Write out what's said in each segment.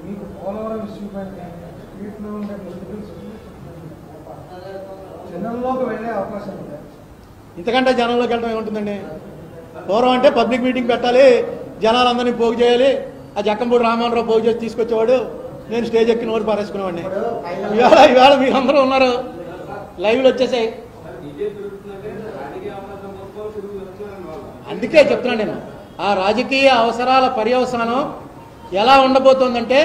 మీకు పోలవరం ఇష్యూ పైన వీటిలో ఉండే పొలిటికల్స్ జనంలోకి వెళ్ళే అవకాశం ఉంది ఇంతకంటే జనంలోకి వెళ్ళడం ఏముంటుందండి పూర్వం అంటే పబ్లిక్ మీటింగ్ పెట్టాలి జనాలందరినీ పోగు చేయాలి ఆ జక్కంపూడి రామారావు పోగు చేసి తీసుకొచ్చేవాడు నేను స్టేజ్ ఎక్కి నోరు పారేసుకునేవాడిని ఇవాళ ఇవాళ మీరందరూ ఉన్నారు లైవ్లు వచ్చేసాయి అందుకే చెప్తున్నాను నేను ఆ రాజకీయ అవసరాల పర్యవసానం ఎలా ఉండబోతోందంటే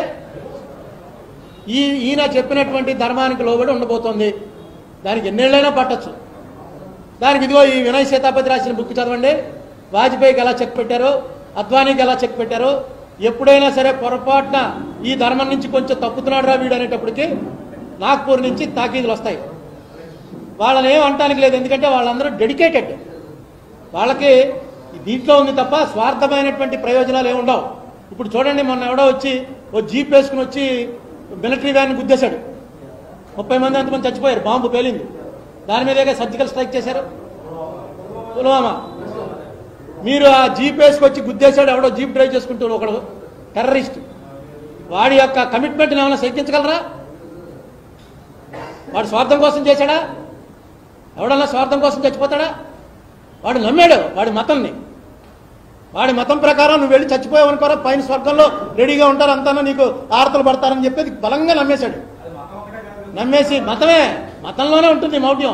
ఈ ఈయన చెప్పినటువంటి ధర్మానికి లోబడి ఉండబోతోంది దానికి ఎన్నేళ్ళైనా పట్టచ్చు దానికి ఇదిగో ఈ వినయ్ సీతాపతి రాసిన బుక్ చదవండి వాజ్పేయికి ఎలా చెక్ పెట్టారు అద్వానీకి ఎలా చెక్ పెట్టారు ఎప్పుడైనా సరే పొరపాటున ఈ ధర్మం నుంచి కొంచెం తప్పుతున్నాడు రా వీడు అనేటప్పటికి నాగ్పూర్ నుంచి తాకీదులు వస్తాయి వాళ్ళని ఏం అంటానికి లేదు ఎందుకంటే వాళ్ళందరూ డెడికేటెడ్ వాళ్ళకి దీంట్లో ఉంది తప్ప స్వార్థమైనటువంటి ప్రయోజనాలు ఏమి ఉండవు ఇప్పుడు చూడండి మొన్న ఎవడో వచ్చి ఓ జీప్ వేసుకుని వచ్చి మిలిటరీ వ్యాన్ గుద్దేశాడు ముప్పై మంది అంతమంది చచ్చిపోయారు బాంబు పేలింది దాని మీదే సర్జికల్ స్ట్రైక్ చేశారు పుల్వామా మీరు ఆ జీప్ వేసుకొచ్చి గుద్దేశాడు ఎవడో జీప్ డ్రైవ్ చేసుకుంటూ ఒకడు టెర్రరిస్ట్ వాడి యొక్క కమిట్మెంట్ ఏమైనా శంకించగలరా వాడు స్వార్థం కోసం చేశాడా ఎవడన్నా స్వార్థం కోసం చచ్చిపోతాడా వాడు నమ్మాడు వాడి మతంని వాడి మతం ప్రకారం నువ్వు వెళ్ళి చచ్చిపోయావు అనుకోరా పైన స్వర్గంలో రెడీగా ఉంటారు అంతా నీకు ఆరతలు పడతారని చెప్పేది బలంగా నమ్మేశాడు నమ్మేసి మతమే మతంలోనే ఉంటుంది మౌఢ్యం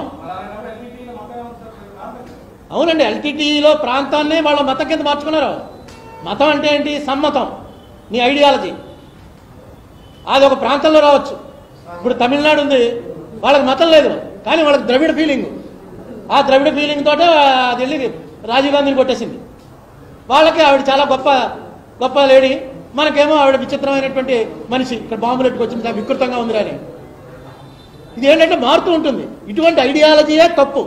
అవునండి ఎల్టీటీలో ప్రాంతాన్ని వాళ్ళ మతం కింద మార్చుకున్నారు మతం అంటే ఏంటి సమ్మతం నీ ఐడియాలజీ అది ఒక ప్రాంతంలో రావచ్చు ఇప్పుడు తమిళనాడు ఉంది వాళ్ళకి మతం లేదు కానీ వాళ్ళకి ద్రవిడ ఫీలింగ్ ఆ ద్రవిడ ఫీలింగ్ తోటే అది వెళ్ళి రాజీవ్ గాంధీని కొట్టేసింది వాళ్ళకి ఆవిడ చాలా గొప్ప గొప్ప లేడీ మనకేమో ఆవిడ విచిత్రమైనటువంటి మనిషి ఇక్కడ బాంబులు పెట్టుకొచ్చింది చాలా వికృతంగా ఉంది అని ఇది ఏంటంటే మారుతూ ఉంటుంది ఇటువంటి ఐడియాలజీయే తప్పు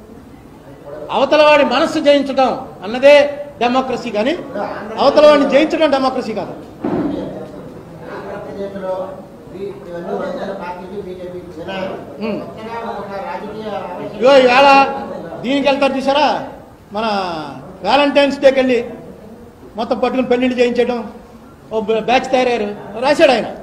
అవతల వాడి మనస్సు జయించడం అన్నదే డెమోక్రసీ కానీ అవతల వాడిని జయించడం డెమోక్రసీ కాదు ఆంధ్రప్రదేశ్లో ఈ- ఇవన్నీ వైద్యుల పార్టీకి బీజేపీకి వినాయకుడు. ఉమ్. కొత్తగా ఒక రాజకీయ ఆవేశం- ఇగో ఈవేళ దీనికి వెళ్తారు చూసారా మన వ్యాలంటైన్స్ డేకి వెళ్ళి మొత్తం పట్టుకుని పెళ్లిళ్ళు చేయించడం ఓ బ- బ్యాచ్ తయారయ్యారు రాశాడు ఆయన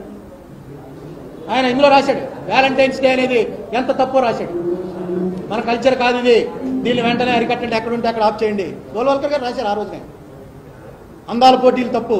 ఆయన ఇందులో రాశాడు వ్యాలంటైన్స్ డే అనేది ఎంత తప్పో రాశాడు మన కల్చర్ కాదు ఇది దీన్ని వెంటనే అరికట్టండి ఎక్కడ ఉంటే అక్కడ ఆఫ్ చేయండి గోల్వల్కర్ గారు రాశారు ఆ రోజునే అందాల పోటీలు తప్పు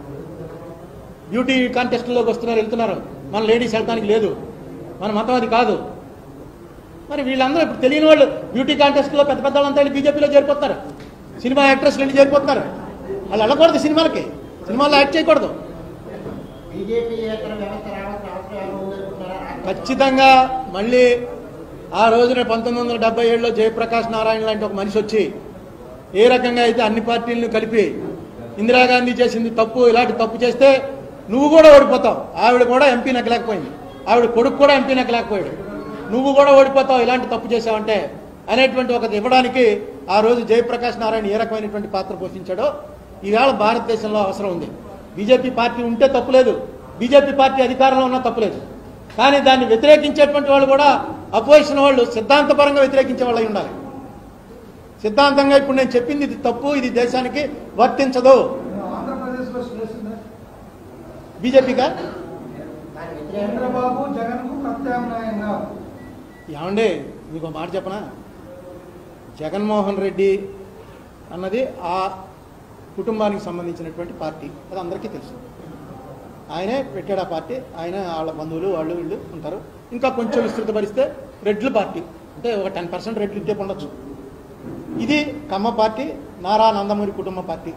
బ్యూటీ కాంటెస్ట్లోకి వస్తున్నారు వెళ్తున్నారు మన లేడీస్ వెళ్ళడానికి లేదు మన మతం అది కాదు మరి వీళ్ళందరూ ఇప్పుడు తెలియని వాళ్ళు బ్యూటీ కాంటెస్ట్లో పెద్ద పెద్ద వాళ్ళంతా వెళ్ళి బీజేపీలో చేరిపోతున్నారు సినిమా యాక్ట్రెస్లు వెళ్ళి చేరిపోతున్నారు వాళ్ళు వెళ్ళకూడదు సినిమాలకి సినిమాల్లో యాక్ట్ చేయకూడదు బీజేపీ ఏతర వ్యవస్థ రావాల్సిన అవసరం ఏమైనా ఉందనుకుంటున్నారా? ఖచ్చితంగా మళ్ళీ ఆ రోజున పంతొమ్మిది వందల డెబ్బై ఏడులో జయప్రకాష్ నారాయణ లాంటి ఒక మనిషి వచ్చి ఏ రకంగా అయితే అన్ని పార్టీలను కలిపి ఇందిరాగాంధీ చేసింది తప్పు ఇలాంటి తప్పు చేస్తే నువ్వు కూడా ఓడిపోతావు ఆవిడ కూడా ఎంపీ నెక్కలేకపోయింది ఆవిడ కొడుకు కూడా ఎంపీ నెక్కలేకపోయాడు నువ్వు కూడా ఓడిపోతావు ఇలాంటి తప్పు చేసావంటే అనేటువంటి ఒక ఇవ్వడానికి ఆ రోజు జయప్రకాష్ నారాయణ ఏ రకమైనటువంటి పాత్ర పోషించాడో ఈవేళ భారతదేశంలో అవసరం ఉంది బీజేపీ పార్టీ ఉంటే తప్పులేదు బీజేపీ పార్టీ అధికారంలో ఉన్నా తప్పులేదు కానీ దాన్ని వ్యతిరేకించేటువంటి వాళ్ళు కూడా అపోజిషన్ వాళ్ళు సిద్ధాంతపరంగా వ్యతిరేకించే వాళ్ళు అయి ఉండాలి సిద్ధాంతంగా ఇప్పుడు నేను చెప్పింది ఇది తప్పు ఇది దేశానికి వర్తించదు ఆంధ్రప్రదేశ్లో స్పేస్ ఉందా బీజేపీగా దాని వ్యతిరేకంగా చంద్రబాబు జగన్ కు ప్రత్యామ్నాయంగా ఏమండి మీకు ఒక మాట చెప్పనా జగన్మోహన్ రెడ్డి అన్నది ఆ కుటుంబానికి సంబంధించినటువంటి పార్టీ అది అందరికీ తెలుసు ఆయనే పెట్టాడు ఆ పార్టీ ఆయన వాళ్ళ బంధువులు వాళ్ళు వీళ్ళు ఉంటారు ఇంకా కొంచెం విస్తృతపరిస్తే రెడ్ల పార్టీ అంటే ఒక టెన్ పర్సెంట్ రెడ్లు ఇట్టే ఉండొచ్చు ఇది కమ్మ పార్టీ నారా నందమూరి కుటుంబ పార్టీ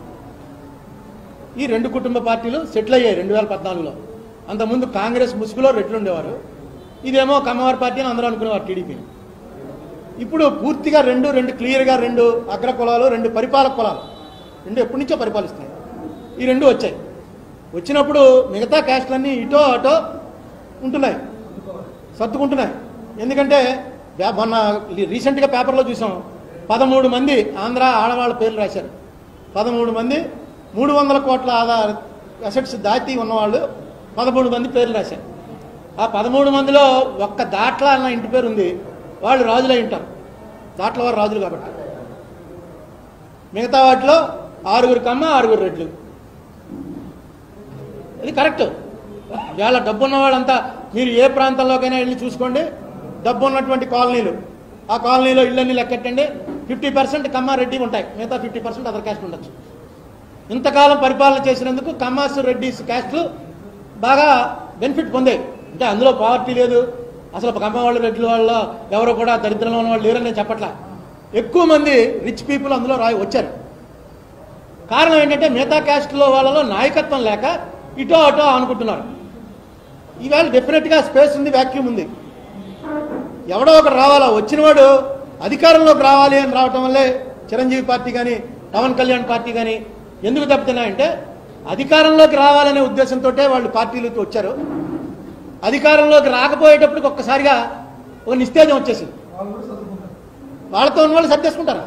ఈ రెండు కుటుంబ పార్టీలు సెటిల్ అయ్యాయి రెండు వేల పద్నాలుగులో అంతకుముందు కాంగ్రెస్ ముసుగులో రెడ్లు ఉండేవారు ఇదేమో కమ్మవారి పార్టీ అని అందరూ అనుకునేవారు టీడీపీ ఇప్పుడు పూర్తిగా రెండు రెండు క్లియర్గా రెండు అగ్ర కులాలు రెండు పరిపాలక కులాలు రెండు ఎప్పటి నుంచో పరిపాలిస్తున్నాయి ఈ రెండు వచ్చాయి వచ్చినప్పుడు మిగతా క్యాస్ట్లన్నీ ఇటో అటో ఉంటున్నాయి సర్దుకుంటున్నాయి ఎందుకంటే వ్యా- మొన్న రీసెంట్గా పేపర్లో చూసాం పదమూడు మంది ఆంధ్ర ఆడవాళ్ళ పేర్లు రాశారు పదమూడు మంది మూడు వందల కోట్ల ఆధార అసెట్స్ దాటి ఉన్నవాళ్ళు పదమూడు మంది పేర్లు రాశారు ఆ పదమూడు మందిలో ఒక్క దాట్ల అన్న ఇంటి పేరు ఉంది వాళ్ళు రాజులై ఉంటారు దాట్ల వారు రాజులు కాబట్టి మిగతా వాటిలో ఆరుగురు కమ్మ ఆరుగురు రెడ్లు ఇది కరెక్ట్ ఇవాళ డబ్బు ఉన్న వాళ్ళంతా మీరు ఏ ప్రాంతంలోకైనా వెళ్ళి చూసుకోండి డబ్బు ఉన్నటువంటి కాలనీలు ఆ కాలనీలో ఇళ్ళన్నీ లెక్కెట్టండి ఫిఫ్టీ పర్సెంట్ కమ్మారెడ్డి ఉంటాయి మిగతా ఫిఫ్టీ పర్సెంట్ అదర్ క్యాస్ట్ ఉండొచ్చు ఇంతకాలం పరిపాలన చేసినందుకు కమ్మాసు రెడ్డిస్ క్యాస్ట్లు బాగా బెనిఫిట్ పొందాయి అంటే అందులో పావర్టీ లేదు అసలు కమ్మవాళ్ళు రెడ్డి వాళ్ళ ఎవరు కూడా దరిద్రంలో ఉన్న వాళ్ళు లేరని నేను చెప్పట్లా ఎక్కువ మంది రిచ్ పీపుల్ అందులో రాయి వచ్చారు కారణం ఏంటంటే మిగతా క్యాస్ట్లో వాళ్ళలో నాయకత్వం లేక ఇటో అటో అనుకుంటున్నారు ఈవేళ డెఫినెట్గా స్పేస్ ఉంది వ్యాక్యూమ్ ఉంది ఎవడో ఒకడు రావాలా వచ్చినవాడు అధికారంలోకి రావాలి అని రావటం వల్లే చిరంజీవి పార్టీ కానీ పవన్ కళ్యాణ్ పార్టీ కానీ ఎందుకు తప్పుతున్నాయంటే అధికారంలోకి రావాలనే ఉద్దేశంతో వాళ్ళు పార్టీలతో వచ్చారు అధికారంలోకి రాకపోయేటప్పటికి ఒక్కసారిగా ఒక నిస్తేజం వచ్చేసింది వాళ్ళు కూడా చదువుకుంటారు వాళ్ళతో ఉన్న వాళ్ళు సర్దేసుకుంటారు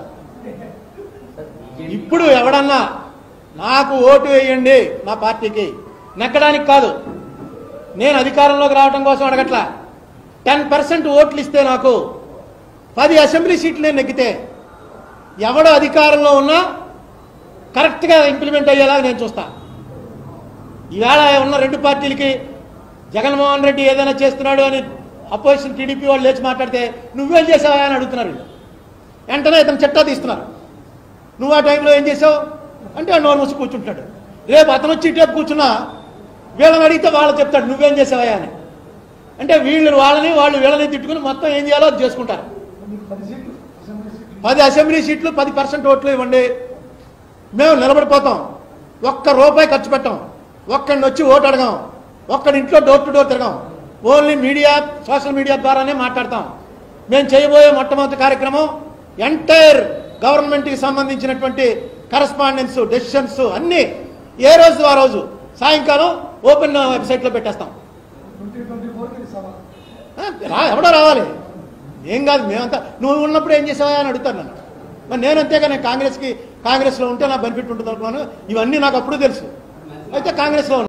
ఇప్పుడు ఎవడన్నా నాకు ఓటు వేయండి నా పార్టీకి నెగ్గడానికి కాదు నేను అధికారంలోకి రావడం కోసం అడగట్లా టెన్ పర్సెంట్ ఓట్లు ఇస్తే నాకు పది అసెంబ్లీ సీట్లు నేను నెగ్గితే ఎవడు అధికారంలో ఉన్నా కరెక్ట్గా ఇంప్లిమెంట్ అయ్యేలాగా నేను చూస్తా ఈవేళ ఉన్న రెండు పార్టీలకి జగన్మోహన్ రెడ్డి ఏదైనా చేస్తున్నాడు అని అపోజిషన్ టీడీపీ వాళ్ళు లేచి మాట్లాడితే నువ్వేం చేసావా అని అడుగుతున్నారు వీళ్ళు. వెంటనే ఇతను చట్టా తీస్తున్నారు నువ్వు ఆ టైంలో ఏం చేసావు అంటే వాడు నోరు మూసి కూర్చుంటాడు రేపు అతను వచ్చి ఇటేపు కూర్చున్నా వీళ్ళని అడిగితే వాళ్ళు చెప్తాడు నువ్వేం చేసావా అని అంటే వీళ్ళు వాళ్ళని వాళ్ళు వీళ్ళని తిట్టుకుని మొత్తం ఏం చేయాలో అది చేసుకుంటారు మీకు పది సీట్లు అసెంబ్లీ సీట్లు పది అసెంబ్లీ సీట్లు పది పర్సెంట్ ఓట్లు ఇవ్వండి మేము నిలబడిపోతాం ఒక్క రూపాయి ఖర్చు పెట్టాం ఒక్కడిని వచ్చి ఓటు అడగాం ఒక్కడి ఇంట్లో డోర్ టు డోర్ తిరగాం ఓన్లీ మీడియా సోషల్ మీడియా ద్వారానే మాట్లాడతాం మేము చేయబోయే మొట్టమొదటి కార్యక్రమం ఎంటైర్ గవర్నమెంట్కి సంబంధించినటువంటి కరస్పాండెన్స్ డెసిషన్స్ అన్నీ ఏ రోజు ఆ రోజు సాయంకాలం ఓపెన్ వెబ్సైట్లో పెట్టేస్తాం ట్వంటీ ట్వంటీ ఫోర్కి ఇది సవాల్ ఆ, రా ఎవడో రావాలి ఏం కాదు మేమంతా నువ్వు ఉన్నప్పుడు ఏం చేసావా అని అడుగుతాను నన్ను మరి నేను అంతేగా నేను కాంగ్రెస్కి కాంగ్రెస్లో ఉంటే నాకు బెనిఫిట్ ఉంటుంది అనుకున్నాను ఇవన్నీ నాకు అప్పుడు తెలుసు అయితే కాంగ్రెస్లో ఉన్నా.